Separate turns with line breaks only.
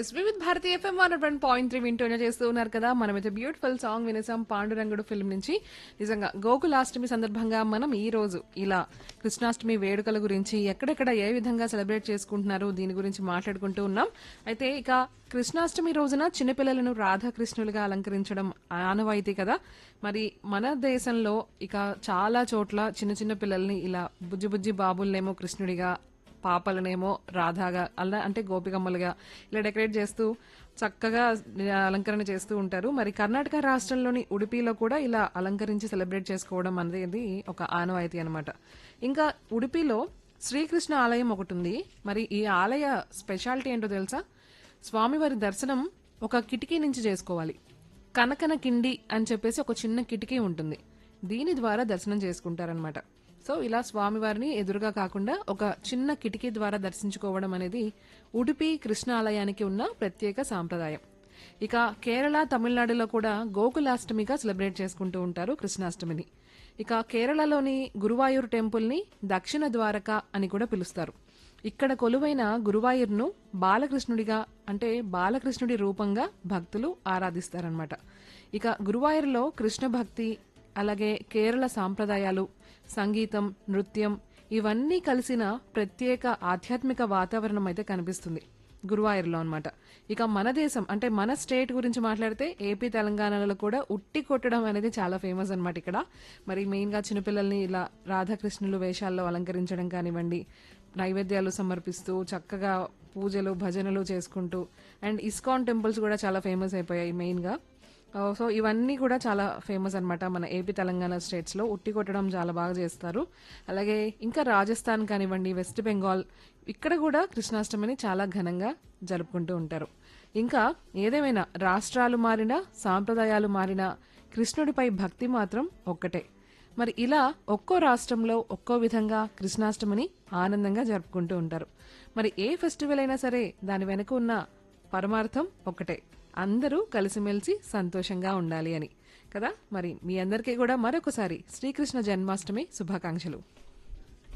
yes Vividh Bharati FM one one point three వింటూనే చేస్తూ ఉన్నారు కదా మనమైతే బ్యూటిఫుల్ సాంగ్ వినేసాం పాండురంగుడు ఫిల్మ్ నుంచి నిజంగా గోకులాష్టమి సందర్భంగా మనం ఈ రోజు ఇలా కృష్ణాష్టమి వేడుకల గురించి ఎక్కడెక్కడ ఏ విధంగా సెలబ్రేట్ చేసుకుంటున్నారు దీని గురించి మాట్లాడుకుంటూ ఉన్నాం అయితే ఇక కృష్ణాష్టమి రోజున చిన్నపిల్లలను రాధాకృష్ణులుగా అలంకరించడం ఆనవాయితీ కదా మరి మన దేశంలో ఇక చాలా చోట్ల చిన్న చిన్న పిల్లల్ని ఇలా బుజ్జి బుజ్జి బాబుల్నేమో కృష్ణుడిగా పాపలనేమో రాధాగా అలా అంటే గోపికమ్మలుగా ఇలా డెకరేట్ చేస్తూ చక్కగా అలంకరణ చేస్తూ ఉంటారు మరి కర్ణాటక రాష్ట్రంలోని ఉడిపిలో కూడా ఇలా అలంకరించి సెలబ్రేట్ చేసుకోవడం అనేది ఒక ఆనవాయితీ అన్నమాట ఇంకా ఉడిపిలో శ్రీకృష్ణ ఆలయం ఒకటి ఉంది మరి ఈ ఆలయ స్పెషాలిటీ ఏంటో తెలుసా స్వామివారి దర్శనం ఒక కిటికీ నుంచి చేసుకోవాలి కనకన కిండి అని చెప్పేసి ఒక చిన్న కిటికీ ఉంటుంది దీని ద్వారా దర్శనం చేసుకుంటారనమాట సో ఇలా స్వామివారిని ఎదురుగా కాకుండా ఒక చిన్న కిటికీ ద్వారా దర్శించుకోవడం అనేది ఉడిపి కృష్ణ ఆలయానికి ఉన్న ప్రత్యేక సాంప్రదాయం ఇక కేరళ తమిళనాడులో కూడా గోకులాష్టమిగా సెలబ్రేట్ చేసుకుంటూ ఉంటారు కృష్ణాష్టమిని ఇక కేరళలోని గురువాయూర్ టెంపుల్ని దక్షిణ ద్వారక అని కూడా పిలుస్తారు ఇక్కడ కొలువైన గురువాయూర్ను బాలకృష్ణుడిగా అంటే బాలకృష్ణుడి రూపంగా భక్తులు ఆరాధిస్తారనమాట ఇక గురువాయూర్లో కృష్ణ భక్తి అలాగే కేరళ సాంప్రదాయాలు సంగీతం నృత్యం ఇవన్నీ కలిసిన ప్రత్యేక ఆధ్యాత్మిక వాతావరణం అయితే కనిపిస్తుంది గురువాయూర్లో అన్నమాట ఇక మన దేశం అంటే మన స్టేట్ గురించి మాట్లాడితే ఏపీ తెలంగాణలో కూడా ఉట్టి కొట్టడం అనేది చాలా ఫేమస్ అన్నమాట ఇక్కడ మరి మెయిన్గా చిన్నపిల్లల్ని ఇలా రాధాకృష్ణులు వేషాల్లో అలంకరించడం కానివ్వండి నైవేద్యాలు సమర్పిస్తూ చక్కగా పూజలు భజనలు చేసుకుంటూ అండ్ ఇస్కాన్ టెంపుల్స్ కూడా చాలా ఫేమస్ అయిపోయాయి మెయిన్గా సో ఇవన్నీ కూడా చాలా ఫేమస్ అన్నమాట మన ఏపీ తెలంగాణ స్టేట్స్ లో ఉట్టి కొట్టడం చాలా బాగా చేస్తారు అలాగే ఇంకా రాజస్థాన్ కానివ్వండి వెస్ట్ బెంగాల్ ఇక్కడ కూడా కృష్ణాష్టమిని చాలా ఘనంగా జరుపుకుంటూ ఉంటారు ఇంకా ఏదేమైనా రాష్ట్రాలు మారినా సాంప్రదాయాలు మారినా కృష్ణుడిపై భక్తి మాత్రం ఒక్కటే మరి ఇలా ఒక్కో రాష్ట్రంలో ఒక్కో విధంగా కృష్ణాష్టమిని ఆనందంగా జరుపుకుంటూ ఉంటారు మరి ఏ ఫెస్టివల్ అయినా సరే దాని వెనుక ఉన్న పరమార్థం ఒకటే అందరూ కలిసిమెలిసి సంతోషంగా ఉండాలి అని కదా మరి మీ అందరికీ కూడా మరొకసారి శ్రీకృష్ణ జన్మాష్టమి శుభాకాంక్షలు